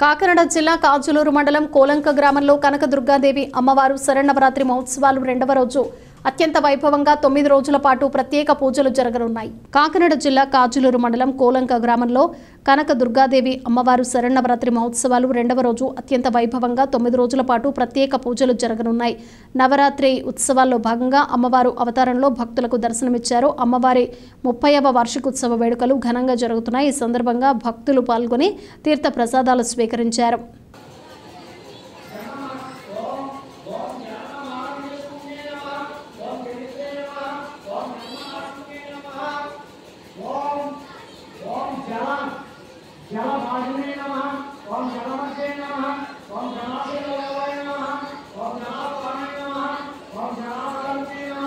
కాకినాడ జిల్లా కాజులూరు మండలం కోలంక గ్రామంలో కనకదుర్గాదేవి అమ్మవారు శరణవరాత్రి మహోత్సవాలు రెండవ రోజు అత్యంత వైభవంగా తొమ్మిది రోజుల పాటు ప్రత్యేక పూజలు జరగనున్నాయి కాకినాడ జిల్లా కాజులూరు మండలం కోలంక గ్రామంలో కనక దుర్గాదేవి అమ్మవారు శరణవరాత్రి మహోత్సవాలు రెండవ రోజు అత్యంత వైభవంగా తొమ్మిది రోజుల పాటు ప్రత్యేక పూజలు జరగనున్నాయి నవరాత్రి ఉత్సవాల్లో భాగంగా అమ్మవారు అవతారంలో భక్తులకు దర్శనమిచ్చారు అమ్మవారి ముప్పైవ వార్షికోత్సవ వేడుకలు ఘనంగా జరుగుతున్నాయి ఈ సందర్భంగా భక్తులు పాల్గొని తీర్థ ప్రసాదాలు స్వీకరించారు జలమాలినే నమ ఓం జలమధ్యే నమ ఓం జలాశయ నమ ఓం జలాపాయ నమ ఓం జలాపే నమ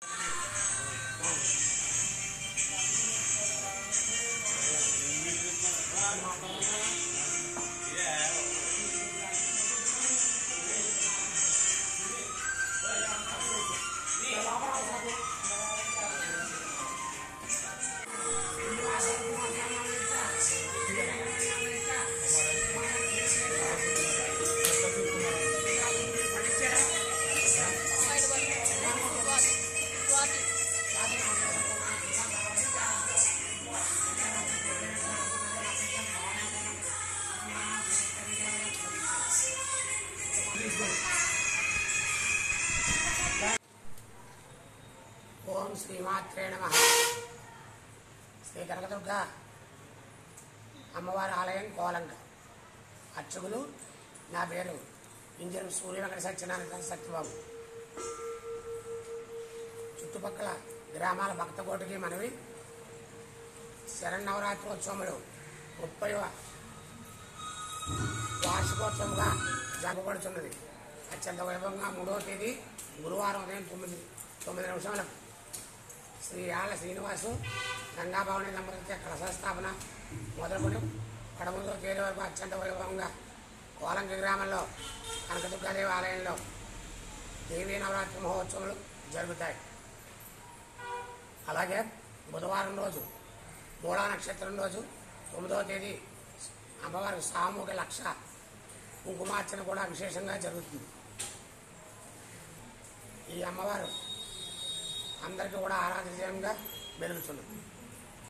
ఓం శ్రీమాత్రే నమ శ్రీ కనకదుర్గ అమ్మవారి ఆలయం కోలంక అర్చకులు నా పేరు ఇంజన్ సూర్య వెంకట సత్యనారాయణ సత్యబాబు చుట్టుపక్కల గ్రామాల భక్తకోటికి మనవి శరన్నవరాత్రోత్సవములు ముప్పైవ వార్షికోత్సవంగా జరపబడుతున్నది అత్యంత వైభవంగా మూడవ తేదీ గురువారం ఉదయం తొమ్మిది తొమ్మిది నిమిషాలకు శ్రీ ఆళ్ళ శ్రీనివాసు గంగాభవని దంపతి కలశస్థాపన మొదలుకొని పదమూడవ తేదీ వరకు అత్యంత వైభవంగా కోలంకి గ్రామంలో కనకదుర్గాదేవి ఆలయంలో దేవీ నవరాత్రి మహోత్సవాలు జరుగుతాయి అలాగే బుధవారం రోజు మూలా నక్షత్రం రోజు తొమ్మిదవ తేదీ అమ్మవారి సామూహిక లక్ష కుంకుమార్చన కూడా విశేషంగా జరుగుతుంది ఈ అమ్మవారు అందరికీ కూడా ఆరాధనీయంగా వెలుగుతున్నది